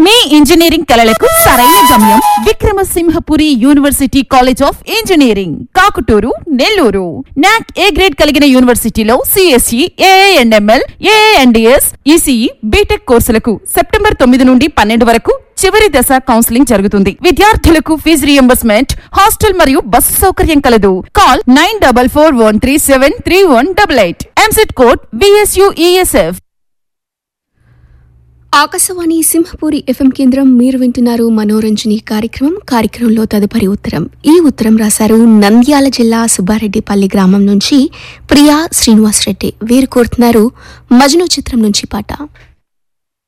మీ engineering కలలకు సరైన గమ్యం Vikramasimhapuri university college of engineering Kakuturu Nellore NAAC A grade కలిగిన యూనివర్సిటీలో CSE ANML ANDS ECE BTech కోర్సులకు సెప్టెంబర్ తొమ్మిది నుండి పన్నెండు వరకు చివరి దశ కౌన్సిలింగ్ జరుగుతుంది విద్యార్థులకు ఫీజు రియంబర్స్మెంట్ హాస్టల్ మరియు బస్సు సౌకర్యం కలదు call nine double four one three seven three one double eight EAMCET code VSUESF Akashvani Simhapuri FM కేంద్రం మీరు వింటున్నారు మనోరంజని కార్యక్రమం కార్యక్రమంలో తదుపరి ఉత్తరం ఈ ఉత్తరం రాశారు నంద్యాల జిల్లా సుబ్బారెడ్డిపల్లి గ్రామం నుంచి ప్రియా శ్రీనివాస్ రెడ్డి వీరు కోరుతున్నారు మజ్ను చిత్రం నుంచి పాట